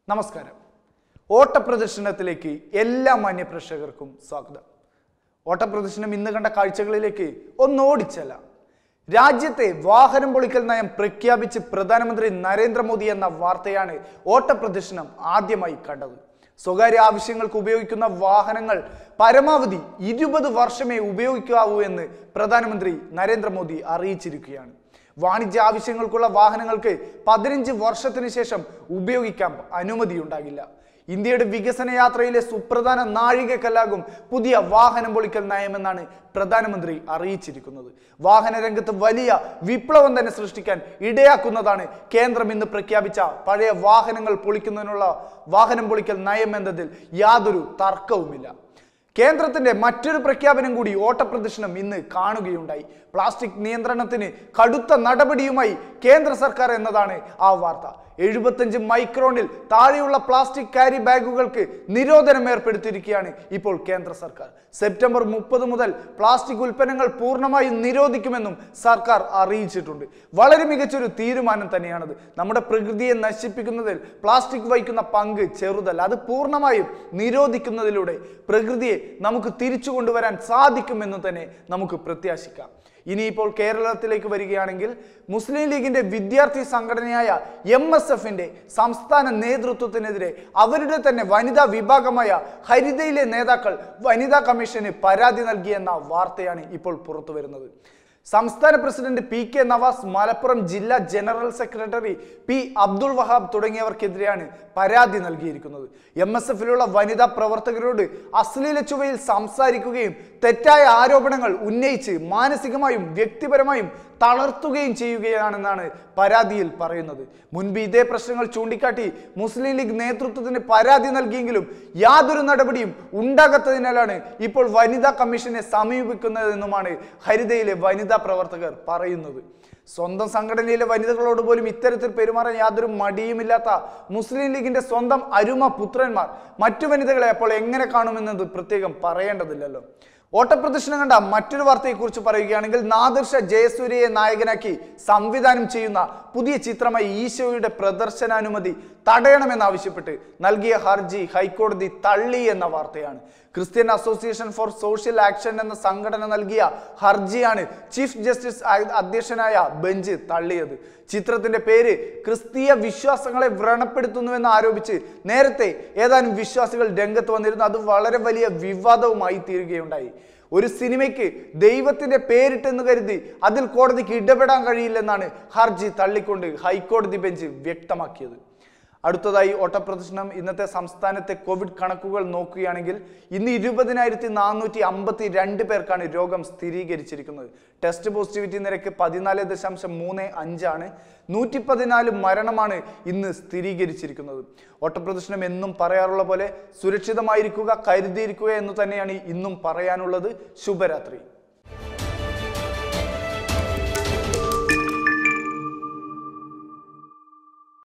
നമസ്കാരം ഓട്ടപ്രദർശനത്തിലേക്ക് എല്ലാ മാന്യപ്രേക്ഷകർക്കും സ്വാഗതം ഓട്ടപ്രദർശനം ഇന്ന് കണ്ട കാഴ്ചകളിലേക്ക് ഒന്ന് ഓടിച്ചല്ല രാജ്യത്തെ വാഹനം പൊളിക്കൽ നയം പ്രഖ്യാപിച്ച് പ്രധാനമന്ത്രി നരേന്ദ്രമോദി എന്ന വാർത്തയാണ് ഓട്ടപ്രദർശനം ആദ്യമായി കണ്ടത് സ്വകാര്യ ആവശ്യങ്ങൾക്ക് ഉപയോഗിക്കുന്ന വാഹനങ്ങൾ പരമാവധി ഇരുപത് വർഷമേ ഉപയോഗിക്കാവൂ എന്ന് പ്രധാനമന്ത്രി നരേന്ദ്രമോദി അറിയിച്ചിരിക്കുകയാണ് വാണിജ്യ ആവശ്യങ്ങൾക്കുള്ള വാഹനങ്ങൾക്ക് പതിനഞ്ച് വർഷത്തിന് ശേഷം ഉപയോഗിക്കാൻ അനുമതിയുണ്ടാകില്ല ഇന്ത്യയുടെ വികസന യാത്രയിലെ സുപ്രധാന നാഴികക്കല്ലാകും പുതിയ വാഹനം പൊളിക്കൽ നയമെന്നാണ് പ്രധാനമന്ത്രി അറിയിച്ചിരിക്കുന്നത് വാഹന രംഗത്ത് വലിയ വിപ്ലവം തന്നെ സൃഷ്ടിക്കാൻ ഇടയാക്കുന്നതാണ് കേന്ദ്രം ഇന്ന് പ്രഖ്യാപിച്ച പഴയ വാഹനങ്ങൾ പൊളിക്കുന്നതിനുള്ള വാഹനം പൊളിക്കൽ നയം എന്നതിൽ യാതൊരു തർക്കവുമില്ല കേന്ദ്രത്തിന്റെ മറ്റൊരു പ്രഖ്യാപനം കൂടി ഓട്ടപ്രദർശനം ഇന്ന് കാണുകയുണ്ടായി പ്ലാസ്റ്റിക് നിയന്ത്രണത്തിന് കടുത്ത നടപടിയുമായി കേന്ദ്ര സർക്കാർ എന്നതാണ് ആ വാർത്ത എഴുപത്തഞ്ച് മൈക്രോണിൽ താഴെയുള്ള പ്ലാസ്റ്റിക് കാരി ബാഗുകൾക്ക് നിരോധനം ഏർപ്പെടുത്തിയിരിക്കുകയാണ് ഇപ്പോൾ കേന്ദ്ര സർക്കാർ സെപ്റ്റംബർ മുപ്പത് മുതൽ പ്ലാസ്റ്റിക് ഉൽപ്പന്നങ്ങൾ പൂർണ്ണമായും നിരോധിക്കുമെന്നും സർക്കാർ അറിയിച്ചിട്ടുണ്ട് വളരെ മികച്ചൊരു തീരുമാനം തന്നെയാണത് നമ്മുടെ പ്രകൃതിയെ നശിപ്പിക്കുന്നതിൽ പ്ലാസ്റ്റിക് വഹിക്കുന്ന പങ്ക് ചെറുതല്ല അത് പൂർണ്ണമായും നിരോധിക്കുന്നതിലൂടെ പ്രകൃതിയെ നമുക്ക് തിരിച്ചു കൊണ്ടുവരാൻ സാധിക്കുമെന്ന് തന്നെ നമുക്ക് പ്രത്യാശിക്കാം ഇനിയിപ്പോൾ കേരളത്തിലേക്ക് വരികയാണെങ്കിൽ മുസ്ലിം ലീഗിന്റെ വിദ്യാർത്ഥി സംഘടനയായ എം എസ് എഫിന്റെ സംസ്ഥാന നേതൃത്വത്തിനെതിരെ അവരുടെ തന്നെ വനിതാ വിഭാഗമായ ഹരിതയിലെ നേതാക്കൾ വനിതാ കമ്മീഷന് പരാതി നൽകിയെന്ന വാർത്തയാണ് ഇപ്പോൾ പുറത്തു വരുന്നത് സംസ്ഥാന president P K Navas Malappuram ജില്ലാ general secretary P Abdul Wahab തുടങ്ങിയവർക്കെതിരെയാണ് പരാതി നൽകിയിരിക്കുന്നത് എം എസ് എഫിലുള്ള വനിതാ പ്രവർത്തകരോട് അശ്ലീല ചുവയിൽ സംസാരിക്കുകയും തെറ്റായ ആരോപണങ്ങൾ ഉന്നയിച്ച് മാനസികമായും വ്യക്തിപരമായും തളർത്തുകയും ചെയ്യുകയാണെന്നാണ് പരാതിയിൽ പറയുന്നത് മുൻപ് ഇതേ പ്രശ്നങ്ങൾ ചൂണ്ടിക്കാട്ടി മുസ്ലിം ലീഗ് നേതൃത്വത്തിന് പരാതി നൽകിയെങ്കിലും യാതൊരു നടപടിയും ഉണ്ടാകാത്തതിനാലാണ് ഇപ്പോൾ വനിതാ കമ്മീഷനെ സമീപിക്കുന്നതെന്നുമാണ് ഹരിതയിലെ വനിതാ പ്രവർത്തകർ പറയുന്നത് സ്വന്തം സംഘടനയിലെ വനിതകളോട് പോലും ഇത്തരത്തിൽ പെരുമാറാൻ യാതൊരു മടിയുമില്ലാത്ത മുസ്ലിം ലീഗിന്റെ സ്വന്തം അരുമ പുത്രന്മാർ മറ്റു വനിതകളെ അപ്പോൾ എങ്ങനെ കാണുമെന്നത് പ്രത്യേകം പറയേണ്ടതില്ലല്ലോ ഓട്ടപ്രദർശനം കണ്ട മറ്റൊരു വാർത്തയെക്കുറിച്ച് പറയുകയാണെങ്കിൽ നാദിർഷ ജയസൂര്യയെ നായകനാക്കി സംവിധാനം ചെയ്യുന്ന പുതിയ ചിത്രമായി ഈശോയുടെ പ്രദർശനാനുമതി തടയണമെന്നാവശ്യപ്പെട്ട് നൽകിയ ഹർജി ഹൈക്കോടതി തള്ളി എന്ന വാർത്തയാണ് Christian association for social action എന്ന സംഘടന നൽകിയ ഹർജിയാണ് ചീഫ് ജസ്റ്റിസ് ആ- അധ്യക്ഷനായ ബെഞ്ച് തള്ളിയത് ചിത്രത്തിന്റെ പേര് ക്രിസ്തീയ വിശ്വാസങ്ങളെ വ്രണപ്പെടുത്തുന്നുവെന്ന് ആരോപിച്ച് നേരത്തെ ഏതാനും വിശ്വാസികൾ രംഗത്ത് വന്നിരുന്നു അത് വളരെ വലിയ വിവാദവുമായി തീരുകയുണ്ടായി ഒരു സിനിമയ്ക്ക് ദൈവത്തിന്റെ പേരിട്ടെന്ന് കരുതി അതിൽ കോടതിക്ക് ഇടപെടാൻ കഴിയില്ലെന്നാണ് ഹർജി തള്ളിക്കൊണ്ട് ഹൈക്കോടതി ബെഞ്ച് വ്യക്തമാക്കിയത് അടുത്തതായി ഓട്ടപ്രദർശനം ഇന്നത്തെ സംസ്ഥാനത്തെ കോവിഡ് കണക്കുകൾ നോക്കുകയാണെങ്കിൽ ഇന്ന് ഇരുപതിനായിരത്തി നാനൂറ്റി അമ്പത്തി രണ്ട് പേർക്കാണ് രോഗം സ്ഥിരീകരിച്ചിരിക്കുന്നത് ടെസ്റ്റ് പോസിറ്റിവിറ്റി നിരക്ക് പതിനാല് ദശാംശം മൂന്ന് അഞ്ചാണ് നൂറ്റി പതിനാല് മരണമാണ് ഇന്ന് സ്ഥിരീകരിച്ചിരിക്കുന്നത് ഓട്ടപ്രദർശനം എന്നും പറയാറുള്ള പോലെ സുരക്ഷിതമായിരിക്കുക കരുതിയിരിക്കുക എന്ന് തന്നെയാണ് ഇന്നും പറയാനുള്ളത് ശുഭരാത്രി